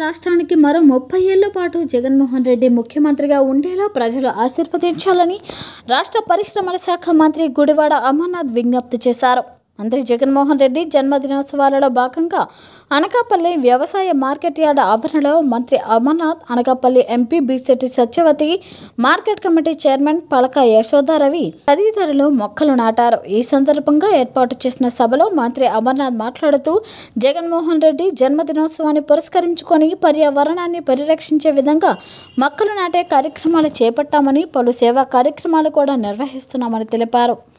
రాష్ట్రానికి మరో ముప్పై ఏళ్ల పాటు జగన్మోహన్ రెడ్డి ముఖ్యమంత్రిగా ఉండేలా ప్రజలు ఆశీర్వదించాలని రాష్ట్ర పరిశ్రమల శాఖ మంత్రి గుడివాడ అమర్నాథ్ విజ్ఞప్తి చేశారు మంత్రి జగన్మోహన్ రెడ్డి జన్మదినోత్సవాలలో భాగంగా అనకాపల్లి వ్యవసాయ మార్కెట్ యార్డ్ ఆవరణలో మంత్రి Amarnath Anakapalli MP Bisetti Satyavathi market committee chairman Palaka Yashoda Ravi తదితరులు మొక్కలు నాటారు ఈ సందర్భంగా ఏర్పాటు చేసిన సభలో మంత్రి అమర్నాథ్ మాట్లాడుతూ జగన్మోహన్ రెడ్డి జన్మదినోత్సవాన్ని పురస్కరించుకొని పర్యావరణాన్ని పరిరక్షించే విధంగా మొక్కలు నాటే కార్యక్రమాలు చేపట్టామని పలు సేవా కార్యక్రమాలు కూడా నిర్వహిస్తున్నామని తెలిపారు